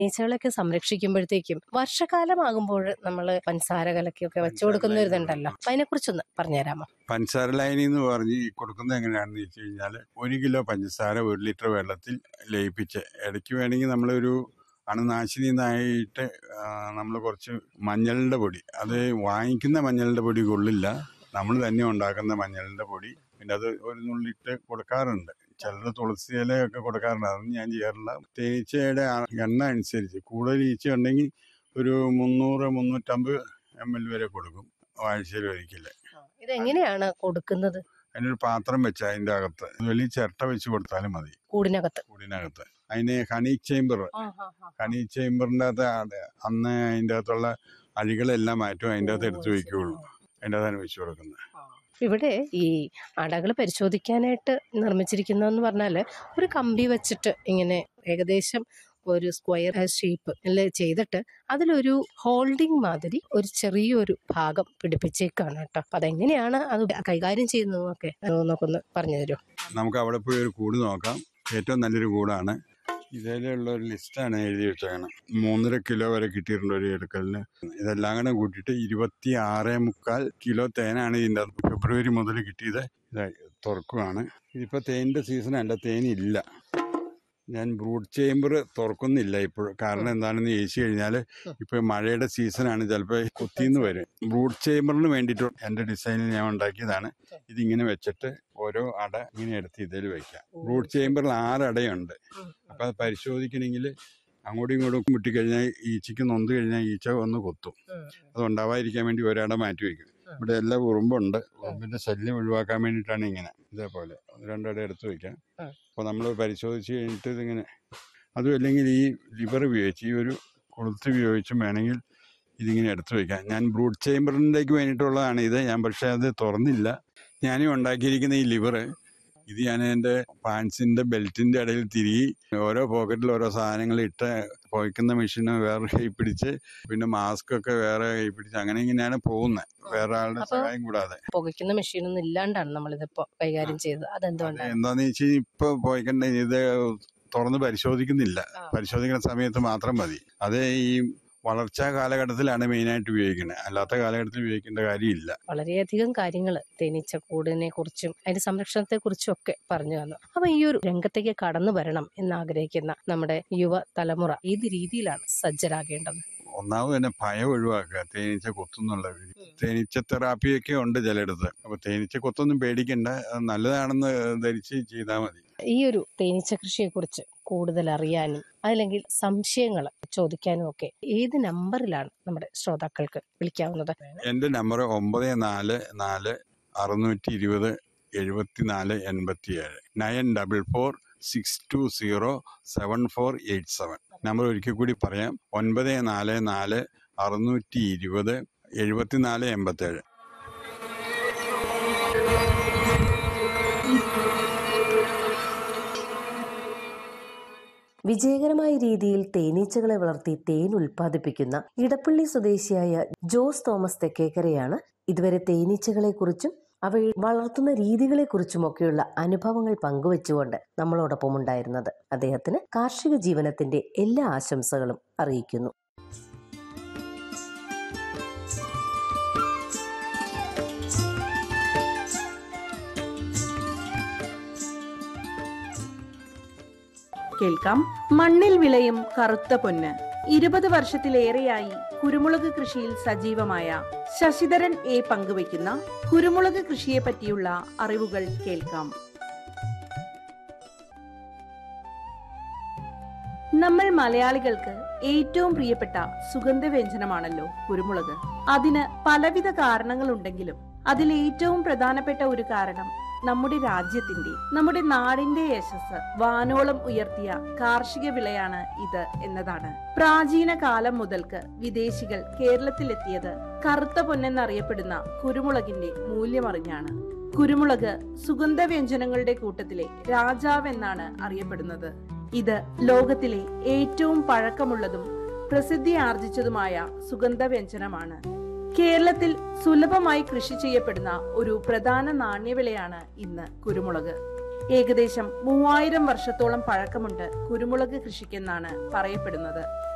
തേനീച്ചകളൊക്കെ സംരക്ഷിക്കുമ്പോഴത്തേക്കും വർഷകാലമാകുമ്പോൾ നമ്മൾ പഞ്ചസാര കലക്കിയൊക്കെ വെച്ചു കൊടുക്കുന്ന ഒരു ഇതുണ്ടല്ലോ അപ്പൊ അതിനെക്കുറിച്ചൊന്ന് പറഞ്ഞുതരാമോ പഞ്ചസാര ലൈനി എന്ന് പറഞ്ഞ് ഈ കൊടുക്കുന്നത് എങ്ങനെയാണെന്ന് വെച്ച് കഴിഞ്ഞാൽ ഒരു കിലോ പഞ്ചസാര ഒരു ലിറ്റർ വെള്ളത്തിൽ ലയിപ്പിച്ച് ഇടയ്ക്ക് വേണമെങ്കിൽ നമ്മളൊരു അണുനാശിനിയായിട്ട് നമ്മൾ കുറച്ച് മഞ്ഞളുടെ പൊടി അത് വാങ്ങിക്കുന്ന മഞ്ഞളുടെ പൊടി കൊള്ളില്ല നമ്മൾ തന്നെ ഉണ്ടാക്കുന്ന മഞ്ഞളുടെ പൊടി പിന്നെ അത് ഒരു നുള്ളിട്ട് കൊടുക്കാറുണ്ട് ചിലർ തുളസി ഇലയൊക്കെ കൊടുക്കാറുണ്ട് അതൊന്നും ഞാൻ ചെയ്യാറില്ല തേനീച്ചയുടെ ആ എണ്ണ അനുസരിച്ച് കൂടുതൽ ഈച്ച ഉണ്ടെങ്കിൽ ഒരു മുന്നൂറ് മുന്നൂറ്റമ്പത് എം എൽ വരെ കൊടുക്കും ആഴ്ചയിൽ ഒരിക്കൽ ഇത് എങ്ങനെയാണ് കൊടുക്കുന്നത് അതിനൊരു പാത്രം വെച്ച് അതിൻ്റെ അകത്ത് വലിയ ചിരട്ട വെച്ച് കൊടുത്താലും മതി കൂടിനകത്ത് കൂടിനകത്ത് അതിന് ഹണി ചേംബർ ഹണി ചേംബറിൻ്റെ അകത്ത് അത് അന്ന് അതിൻ്റെ അകത്തുള്ള അഴികളെല്ലാം മാറ്റും അതിൻ്റെ അകത്ത് എടുത്ത് വയ്ക്കുകയുള്ളൂ അതിൻ്റെ അകത്താണ് വെച്ച് കൊടുക്കുന്നത് ഇവിടെ ഈ അടകൾ പരിശോധിക്കാനായിട്ട് നിർമ്മിച്ചിരിക്കുന്നതെന്ന് പറഞ്ഞാൽ ഒരു കമ്പി വെച്ചിട്ട് ഇങ്ങനെ ഏകദേശം ഒരു സ്ക്വയർ ഷേപ്പ് ചെയ്തിട്ട് അതിലൊരു ഹോൾഡിംഗ് മാതിരി ഒരു ചെറിയൊരു ഭാഗം പിടിപ്പിച്ചേക്കാണ് കേട്ടോ അപ്പൊ അതെങ്ങനെയാണ് അത് കൈകാര്യം ചെയ്യുന്നതെന്നൊക്കെ നമുക്കൊന്ന് പറഞ്ഞു തരുമോ നമുക്ക് അവിടെ പോയി ഒരു കൂട് നോക്കാം ഏറ്റവും നല്ലൊരു കൂടാണ് ഇതിലുള്ള ഒരു ലിസ്റ്റാണ് എഴുതി വെച്ചേക്കണം മൂന്നര കിലോ വരെ കിട്ടിയിട്ടുണ്ട് ഒരു എടുക്കലിന് ഇതെല്ലാം കൂടെ കൂട്ടിയിട്ട് ഇരുപത്തി ആറ് മുക്കാൽ കിലോ തേനാണ് ഇതിൻ്റെ അകത്ത് ഫെബ്രുവരി മുതൽ കിട്ടിയത് ഇത് തുറക്കുകയാണ് ഇതിപ്പോൾ തേനിൻ്റെ സീസണല്ല തേനില്ല ഞാൻ ബ്രൂഡ് ചേമ്പർ തുറക്കുന്നില്ല ഇപ്പോൾ കാരണം എന്താണെന്ന് ചോദിച്ചു കഴിഞ്ഞാൽ ഇപ്പോൾ മഴയുടെ സീസണാണ് ചിലപ്പോൾ കുത്തിന്ന് വരും ബ്രൂഡ് ചേമ്പറിന് വേണ്ടിയിട്ട് എൻ്റെ ഡിസൈനിൽ ഞാൻ ഉണ്ടാക്കിയതാണ് ഇതിങ്ങനെ വെച്ചിട്ട് ഓരോ അട ഇങ്ങനെ എടുത്ത് ഇതിൽ വെക്കാം ബ്രൂഡ് ചേമ്പറിൽ ആറ് അടയുണ്ട് അപ്പോൾ അത് പരിശോധിക്കണമെങ്കിൽ അങ്ങോട്ടും ഇങ്ങോട്ടും മുട്ടിക്കഴിഞ്ഞാൽ ഈച്ചയ്ക്ക് നൊന്ത് കഴിഞ്ഞാൽ ഈച്ച ഒന്ന് കൊത്തും അത് ഉണ്ടാവാതിരിക്കാൻ വേണ്ടി ഒരട മാറ്റി വയ്ക്കും ഇവിടെ എല്ലാം ഉറുമ്പുണ്ട് ഉറുമ്പിന്റെ ശല്യം ഒഴിവാക്കാൻ വേണ്ടിയിട്ടാണ് ഇങ്ങനെ ഇതേപോലെ രണ്ടട എടുത്ത് വെക്കാം അപ്പോൾ നമ്മൾ പരിശോധിച്ച് കഴിഞ്ഞിട്ട് ഇതിങ്ങനെ അതും അല്ലെങ്കിൽ ഈ ലിവർ ഉപയോഗിച്ച് ഈ ഒരു കൊളുത്ത് ഉപയോഗിച്ചും വേണമെങ്കിൽ ഇതിങ്ങനെ എടുത്തു വയ്ക്കാം ഞാൻ ബ്രൂഡ് ചേമ്പറിലേക്ക് വേണ്ടിയിട്ടുള്ളതാണ് ഇത് ഞാൻ പക്ഷേ അത് തുറന്നില്ല ഞാനും ഉണ്ടാക്കിയിരിക്കുന്ന ഈ ലിവർ ഇത് ഞാൻ എൻ്റെ പാൻസിൻ്റെ ബെൽറ്റിൻ്റെ ഇടയിൽ തിരികെ ഓരോ പോക്കറ്റിൽ ഓരോ സാധനങ്ങൾ ഇട്ട് പുകയ്ക്കുന്ന മെഷീന് വേറെ കൈ പിടിച്ച് പിന്നെ മാസ്ക് ഒക്കെ വേറെ കൈ പിടിച്ച് അങ്ങനെ ഇങ്ങനെയാണ് പോകുന്നത് വേറെ ആളുടെ അപ്പൊ- സഹായം കൂടാതെ പുകയ്ക്കുന്ന മെഷീനൊന്നും ഇല്ലാണ്ടാണ് നമ്മളിതിപ്പോ കൈകാര്യം ചെയ്തത് അത് അതെന്തുകൊണ്ടാണ് എന്താന്ന് വെച്ച് കഴിഞ്ഞാൽ ഇപ്പൊ പോയിക്കണ്ട ഇത് തുറന്ന് പരിശോധിക്കുന്നില്ല ആ. പരിശോധിക്കുന്ന സമയത്ത് മാത്രം മതി അത് ഈ വളർച്ചാ കാലഘട്ടത്തിലാണ് മെയിനായിട്ട് ഉപയോഗിക്കുന്നത് അല്ലാത്ത കാലഘട്ടത്തിൽ ഉപയോഗിക്കേണ്ട കാര്യമില്ല വളരെയധികം കാര്യങ്ങൾ തേനീച്ചക്കൂടിനെ കുറിച്ചും അതിന്റെ സംരക്ഷണത്തെ കുറിച്ചും ഒക്കെ പറഞ്ഞു തന്നു അപ്പൊ ഈ ഒരു രംഗത്തേക്ക് കടന്നു വരണം എന്നാഗ്രഹിക്കുന്ന നമ്മുടെ യുവ തലമുറ ഏത് രീതിയിലാണ് സജ്ജരാകേണ്ടത് ഒന്നാമത് തന്നെ ഭയം ഒഴിവാക്കുക തേനീച്ച കൊത്തുന്നുള്ള തേനീച്ച തെറാപ്പിയൊക്കെ ഉണ്ട് ചിലയിടത്ത് അപ്പൊ തേനീച്ച കൊത്തൊന്നും പേടിക്കണ്ട അത് നല്ലതാണെന്ന് ധരിച്ച് ചെയ്താൽ മതി ഈ ഒരു തേനീച്ച കൃഷിയെ കുറിച്ച് കൂടുതൽ അറിയാനും അല്ലെങ്കിൽ സംശയങ്ങൾ ചോദിക്കാനും ഒക്കെ ഏത് നമ്പറിലാണ് നമ്മുടെ ശ്രോതാക്കൾക്ക് വിളിക്കാവുന്നത് എൻ്റെ നമ്പർ ഒമ്പത് നാല് നാല് അറുന്നൂറ്റി ഇരുപത് എഴുപത്തിനാല് എൺപത്തിയേഴ് nine double four six two zero seven four eight seven number ഒരിക്കൽ കൂടി പറയാം ഒൻപത് നാല് നാല് അറുന്നൂറ്റി ഇരുപത് എഴുപത്തിനാല് എൺപത്തേഴ് വിജയകരമായ രീതിയിൽ തേനീച്ചകളെ വളർത്തി തേൻ ഉൽപ്പാദിപ്പിക്കുന്ന ഇടപ്പള്ളി സ്വദേശിയായ ജോസ് തോമസ് തെക്കേക്കരയാണ് ഇതുവരെ തേനീച്ചകളെക്കുറിച്ചും അവയെ വളർത്തുന്ന രീതികളെക്കുറിച്ചുമൊക്കെയുള്ള അനുഭവങ്ങൾ പങ്കുവെച്ചുകൊണ്ട് നമ്മളോടൊപ്പം ഉണ്ടായിരുന്നത് അദ്ദേഹത്തിന് കാർഷിക ജീവനത്തിന്റെ എല്ലാ ആശംസകളും അറിയിക്കുന്നു കേൾക്കാം മണ്ണിൽ വിളയും കറുത്ത പൊന്ന് ഇരുപത് വർഷത്തിലേറെയായി കുരുമുളക് കൃഷിയിൽ സജീവമായ ശശിധരൻ എ പങ്കുവയ്ക്കുന്ന കുരുമുളക് കൃഷിയെ പറ്റിയുള്ള അറിവുകൾ കേൾക്കാം നമ്മൾ മലയാളികൾക്ക് ഏറ്റവും പ്രിയപ്പെട്ട സുഗന്ധവ്യഞ്ജനമാണല്ലോ കുരുമുളക് അതിന് പലവിധ കാരണങ്ങളുണ്ടെങ്കിലും അതിൽ ഏറ്റവും പ്രധാനപ്പെട്ട ഒരു കാരണം നമ്മുടെ രാജ്യത്തിന്റെ നമ്മുടെ നാടിന്റെ യശസ് വാനോളം ഉയർത്തിയ കാർഷിക വിളയാണ് ഇത് എന്നതാണ് പ്രാചീന കാലം മുതൽക്ക് വിദേശികൾ കേരളത്തിലെത്തിയത് കറുത്ത പൊന്നെന്നറിയപ്പെടുന്ന കുരുമുളകിന്റെ മൂല്യമറിഞ്ഞാണ് കുരുമുളക് സുഗന്ധവ്യഞ്ജനങ്ങളുടെ കൂട്ടത്തിലെ രാജാവ് എന്നാണ് അറിയപ്പെടുന്നത് ഇത് ലോകത്തിലെ ഏറ്റവും പഴക്കമുള്ളതും പ്രസിദ്ധി ആർജിച്ചതുമായ സുഗന്ധവ്യഞ്ജനമാണ് കേരളത്തിൽ സുലഭമായി കൃഷി ചെയ്യപ്പെടുന്ന ഒരു പ്രധാന നാണ്യവിളയാണ് ഇന്ന് കുരുമുളക് ഏകദേശം മൂവായിരം വർഷത്തോളം പഴക്കമുണ്ട് കുരുമുളക് കൃഷിക്കെന്നാണ് പറയപ്പെടുന്നത്